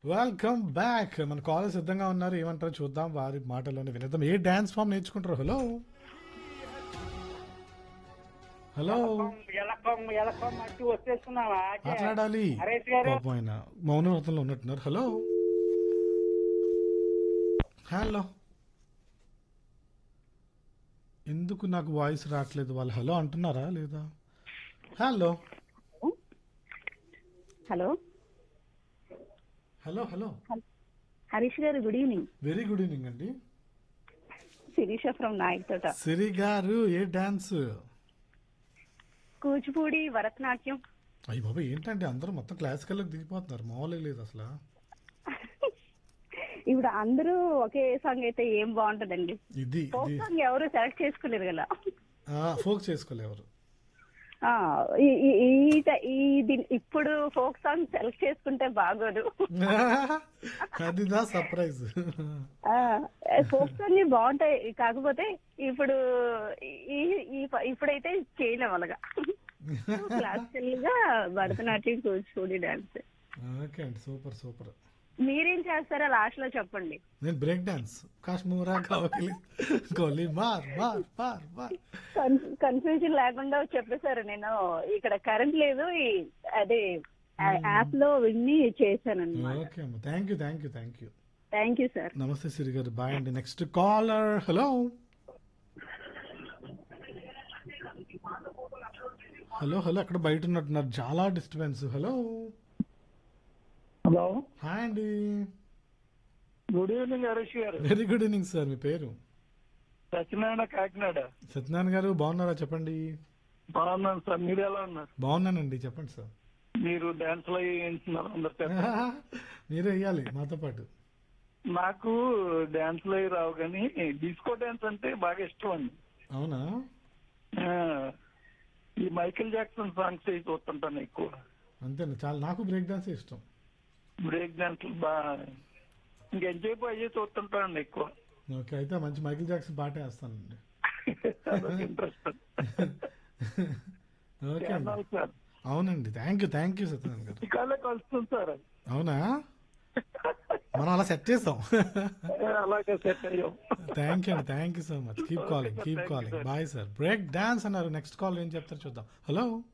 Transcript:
Welcome back మన college సిద్ధంగా ఉన్నారు ఏమంటారో చూద్దాం వారి మాటల్లోనే వినేద్దాం ఏ డాన్స్ ఫామ్ నేర్చుకుంటారు హలో హలో ఎలకం ఎలకం అట్టి వచ్చేస్తున్నావా మాట్లాడాలి హరీష్ గారు పాపం ఆయన మౌనవ్రతంలో ఉన్నట్టున్నారు హలో హలో ఎందుకు నాకు వాయిస్ రావట్లేదు వాళ్ళు హలో అంటున్నారా లేదా hello hello hello hello Harish గారు good evening very good evening అండి శిరీష ఫ్రమ్ నాయక్ తోట సిరి గారు ఏ డాన్స్ కూచిపూడి భరతనాట్యం అయ్యి బాబా ఏంటంటే అందరూ మొత్తం క్లాసికల్లోకి దిగిపోతున్నారు మామూలుగా లేదు అసలు ఇప్పుడు అందరూ ఒకే సాంగ్ అయితే ఏం బాగుంటదండి ఇది ఫోక్ ఇది సాంగ్ ఎవరు సెలెక్ట్ చేసుకోలేరు కదా ఫోక్ చేసుకోలేవరు ఆ, ఈ- ఈ- ఈ ట- ఈ దీని- ఇప్పుడు ఫోక్ సాంగ్ సెలెక్ట్ చేసుకుంటే బాగోదు అది నా సర్ప్రైజ్ ఫోక్ సాంగ్ బాగుంటాయి కాకపోతే ఇప్పుడు ఈ ఈ- ఇప్పుడైతే చేయలేం అలాగా క్లాసికల్ గా భరతనాట్యం కూచిపూడి డాన్స్ ఓకే అండి సూపర్ సూపర్ మీరేం చేస్తారో లాస్ట్ లో చెప్పండి నేను బ్రేక్ డాన్స్ కాశ్మూరా కావాలి గోలీ మార్ మార్ మార్ మార్ కన్ఫ్యూజన్ లేకుండా చెప్పేశారు నేను ఇక్కడ కరెంట్ లేదు ఈ అదే యాప్ లో విన్ని చేశాను అనమాట ఓకే అమ్మ thank you thank you thank you thank you sir నమస్తే సిరి గారు బాయ్ అండి next caller hello hello hello అక్కడ బయట ఉన్నట్టున్నారు చాలా డిస్టర్బెన్స్ హలో హలో హాయ్ అండి గుడ్ ఈవినింగ్ హరీష్ గారు వెరీ గుడ్ ఈవినింగ్ సార్ మీ పేరు సత్యనారాయణ కాకినాడ సత్యనారాయణ గారు బాగున్నారా చెప్పండి బాగున్నాను సార్ మీరు ఎలా ఉన్నారు బాగున్నానండి చెప్పండి సార్ మీరు డాన్స్ లో వేయించున్నారు అందరు చేత. మీరే వేయాలి మాతో పాటు నాకు డాన్స్ లో రావు కానీ డిస్కో డాన్స్ అంటే బాగా ఇష్టం అండి అవునా ఆ, ఈ మైకేల్ జాక్సన్ సాంగ్స్ అయి చూస్తుంటాను ఎక్కువ అంతేనా చాలా నాకు బ్రేక్ డాన్స్ ఇష్టం బ్రేక్ డాన్స్ బాగా ఇంకా ఎంజాయ్ అయ్యే చూస్తుంటానండి ఎక్కువ ఓకే అయితే మంచి మైకిల్ జాక్సన్ పాటే వేస్తానండి ఇంట్రెస్ట్ ఓకే అండి సార్ అవునండి thank you thank you Satyanarayana గారు ఇకాలే కలుస్తుంది సార్ అవునా మనం అలా సెట్ చేస్తాం అలాగే సెట్ అయ్యాం థ్యాంక్ యూ అండి thank you so much keep calling keep calling bye sir break dance అన్నారు నెక్స్ట్ కాల్ ఏం చెప్తారు చూద్దాం హలో